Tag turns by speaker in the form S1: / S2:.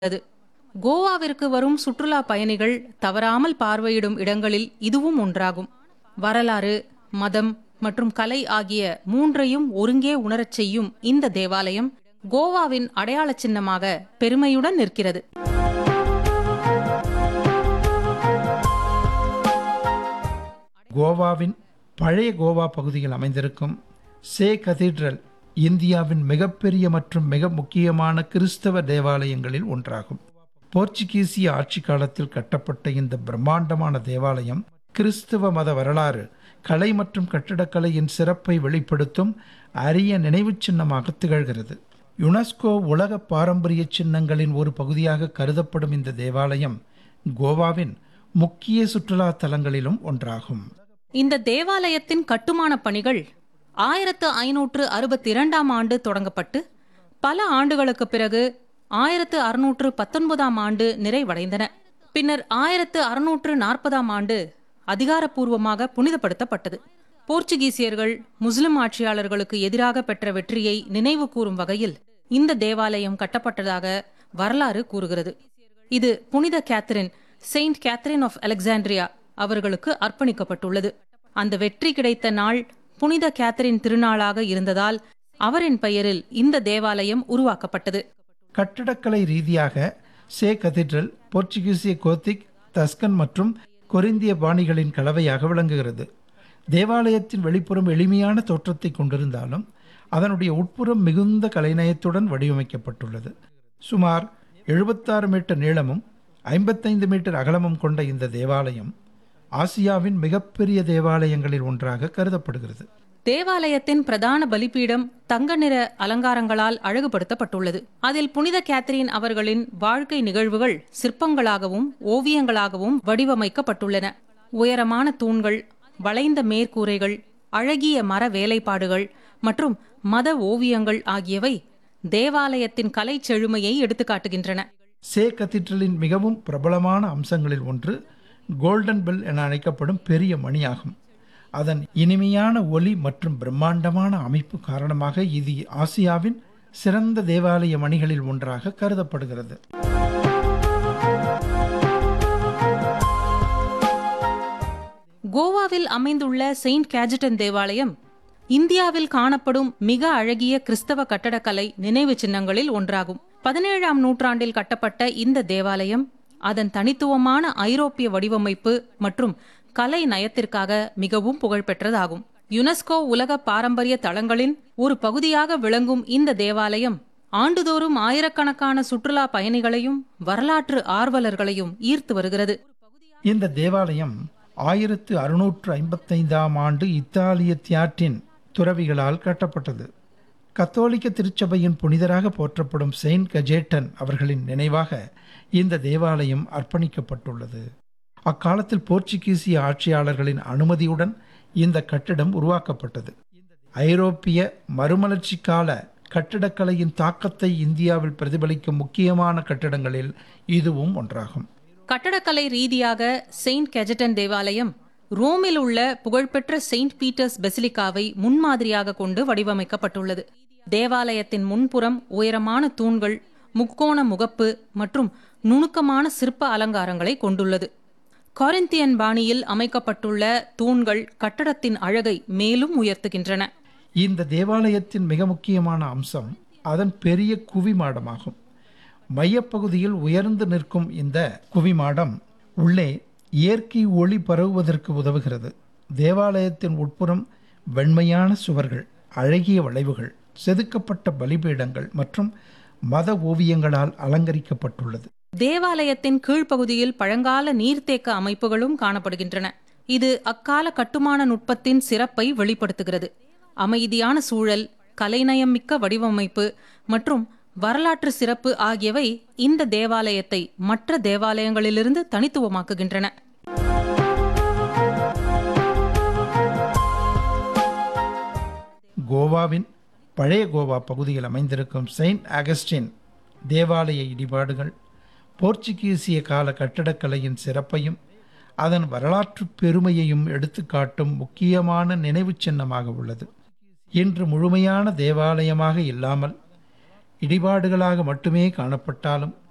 S1: உள்ளது கோவாவிற்கு வரும் சுற்றுலா பயணிகள் தவறாமல் பார்வையிடும் இடங்களில் இதுவும் ஒன்றாகும் வரலாறு மதம் மற்றும் கலை ஆகிய மூன்றையும் ஒருங்கே உணரச் செய்யும் இந்த தேவாலயம் கோவாவின் அடையாள சின்னமாக பெருமையுடன் நிற்கிறது
S2: கோவாவின் பழைய கோவா பகுதியில் அமைந்திருக்கும் சே கதீட்ரல் இந்தியாவின் மிகப்பெரிய மற்றும் மிக முக்கியமான கிறிஸ்தவ தேவாலயங்களில் ஒன்றாகும் போர்ச்சுகீசிய ஆட்சி காலத்தில் கட்டப்பட்ட இந்த பிரம்மாண்டமான தேவாலயம் கிறிஸ்தவ மத வரலாறு கலை மற்றும் கட்டிடக்கலையின் சிறப்பை வெளிப்படுத்தும் அரிய நினைவுச் சின்னமாக திகழ்கிறது யுனெஸ்கோ உலக பாரம்பரிய சின்னங்களின் ஒரு பகுதியாக கருதப்படும் இந்த தேவாலயம் கோவாவின் முக்கிய சுற்றுலா தலங்களிலும் ஒன்றாகும்
S1: இந்த தேவாலயத்தின் கட்டுமான பணிகள் ஆயிரத்து ஐநூற்று அறுபத்தி இரண்டாம் ஆண்டு தொடங்கப்பட்டு பல ஆண்டுகளுக்கு பிறகு ஆயிரத்து அறுநூற்று பத்தொன்பதாம் ஆண்டு நிறைவடைந்தன பின்னர் ஆயிரத்து அறுநூற்று நாற்பதாம் ஆண்டு அதிகாரப்பூர்வமாக புனிதப்படுத்தப்பட்டது போர்ச்சுகீசியர்கள் முஸ்லிம் ஆட்சியாளர்களுக்கு எதிராக பெற்ற வெற்றியை நினைவு கூறும் வகையில் இந்த தேவாலயம் கட்டப்பட்டதாக வரலாறு கூறுகிறது இது புனித Catherine saint Catherine of Alexandria அவர்களுக்கு அர்ப்பணிக்கப்பட்டுள்ளது அந்த வெற்றி கிடைத்த நாள் புனித கேத்தரின் திருநாளாக இருந்ததால் அவரின் பெயரில் இந்த தேவாலயம் உருவாக்கப்பட்டது
S2: கட்டடக்கலை ரீதியாக சே கதீட்ரல் போர்ச்சுகீசிய கோத்திக் தஸ்கன் மற்றும் கொரிந்திய பாணிகளின் கலவையாக விளங்குகிறது தேவாலயத்தின் வெளிப்புறம் எளிமையான தோற்றத்தை கொண்டிருந்தாலும் அதனுடைய உட்புறம் மிகுந்த கலைநயத்துடன் வடிவமைக்கப்பட்டுள்ளது சுமார் எழுபத்தாறு மீட்டர் நீளமும் ஐம்பத்தைந்து மீட்டர் அகலமும் கொண்ட இந்த தேவாலயம் ஆசியாவின் மிகப்பெரிய தேவாலயங்களில் ஒன்றாக கருதப்படுகிறது
S1: தேவாலயத்தின் பிரதான பலிபீடம் தங்க நிற அலங்காரங்களால் அழகுபடுத்தப்பட்டுள்ளது அதில் புனித கேத்தரின் அவர்களின் வாழ்க்கை நிகழ்வுகள் சிற்பங்களாகவும் ஓவியங்களாகவும் வடிவமைக்கப்பட்டுள்ளன உயரமான தூண்கள் வளைந்த மேற்கூரைகள் அழகிய மர வேலைப்பாடுகள் மற்றும் மத ஓவியங்கள் ஆகியவை தேவாலயத்தின் கலை செழுமையை எடுத்துக்காட்டுகின்றன
S2: சே கத்தீட்ரலின் மிகவும் பிரபலமான அம்சங்களில் ஒன்று கோல்டன் பெல் என அழைக்கப்படும் பெரிய மணியாகும் அதன் இனிமையான ஒலி மற்றும் பிரம்மாண்டமான அமைப்பு காரணமாக இது ஆசியாவின் சிறந்த தேவாலய மணிகளில் ஒன்றாக கருதப்படுகிறது
S1: கோவாவில் அமைந்துள்ள செயின்ட் கேஜட்டன் தேவாலயம் இந்தியாவில் காணப்படும் மிக அழகிய கிறிஸ்தவ கட்டடக்கலை நினைவு சின்னங்களில் ஒன்றாகும் பதினேழாம் நூற்றாண்டில் கட்டப்பட்ட இந்த தேவாலயம் அதன் தனித்துவமான ஐரோப்பிய வடிவமைப்பு மற்றும் கலை நயத்திற்காக மிகவும் புகழ்பெற்றதாகும் யுனெஸ்கோ உலக பாரம்பரிய தளங்களின் ஒரு பகுதியாக விளங்கும் இந்த தேவாலயம் ஆண்டுதோறும் ஆயிரக்கணக்கான சுற்றுலா பயணிகளையும் வரலாற்று ஆர்வலர்களையும் ஈர்த்து வருகிறது
S2: இந்த தேவாலயம் ஆயிரத்து அறுநூற்று ஐம்பத்தைந்தாம் ஆண்டு இத்தாலிய தியாட்டின் துறவிகளால் கட்டப்பட்டது கத்தோலிக்க திருச்சபையின் புனிதராக போற்றப்படும் செயின்ட் கஜேட்டன் அவர்களின் நினைவாக இந்த தேவாலயம் அர்ப்பணிக்கப்பட்டுள்ளது அக்காலத்தில் போர்ச்சுகீசிய ஆட்சியாளர்களின் அனுமதியுடன் இந்த கட்டிடம் உருவாக்கப்பட்டது ஐரோப்பிய மறுமலர்ச்சி கால கட்டிடக்கலையின் தாக்கத்தை இந்தியாவில் பிரதிபலிக்கும் முக்கியமான கட்டிடங்களில் இதுவும் ஒன்றாகும்
S1: கட்டடக்கலை ரீதியாக செயின்ட் கெஜட்டன் தேவாலயம் ரோமில் உள்ள புகழ்பெற்ற செயின்ட் பீட்டர்ஸ் பெசிலிக்காவை முன்மாதிரியாக கொண்டு வடிவமைக்கப்பட்டுள்ளது தேவாலயத்தின் முன்புறம் உயரமான தூண்கள் முக்கோண முகப்பு மற்றும் நுணுக்கமான சிற்ப அலங்காரங்களை கொண்டுள்ளது காரிந்தியன் பாணியில் அமைக்கப்பட்டுள்ள தூண்கள் கட்டடத்தின் அழகை மேலும் உயர்த்துகின்றன
S2: இந்த தேவாலயத்தின் மிக முக்கியமான அம்சம் அதன் பெரிய குவிமாடமாகும் மையப்பகுதியில் உயர்ந்து நிற்கும் இந்த குவிமாடம் உள்ளே இயற்கை ஒளி பரவுவதற்கு உதவுகிறது தேவாலயத்தின் உட்புறம் வெண்மையான சுவர்கள் அழகிய வளைவுகள் செதுக்கப்பட்ட பலிபீடங்கள் மற்றும் மத ஓவியங்களால் அலங்கரிக்கப்பட்டுள்ளது
S1: தேவாலயத்தின் கீழ்ப்பகுதியில் பழங்கால நீர்த்தேக்க அமைப்புகளும் காணப்படுகின்றன இது அக்கால கட்டுமான நுட்பத்தின் சிறப்பை வெளிப்படுத்துகிறது அமைதியான சூழல் கலைநயம் மிக்க வடிவமைப்பு மற்றும் வரலாற்று சிறப்பு ஆகியவை இந்த தேவாலயத்தை மற்ற தேவாலயங்களிலிருந்து தனித்துவமாக்குகின்றன
S2: கோவாவின் பழைய கோவா பகுதியில் அமைந்திருக்கும் செயின்ட் அகஸ்டின் தேவாலய இடிபாடுகள் போர்ச்சுகீசிய கால கட்டடக்கலையின் சிறப்பையும் அதன் வரலாற்று பெருமையையும் எடுத்துக்காட்டும் முக்கியமான நினைவுச் சின்னமாக உள்ளது இன்று முழுமையான தேவாலயமாக இல்லாமல் இடிபாடுகளாக மட்டுமே காணப்பட்டாலும்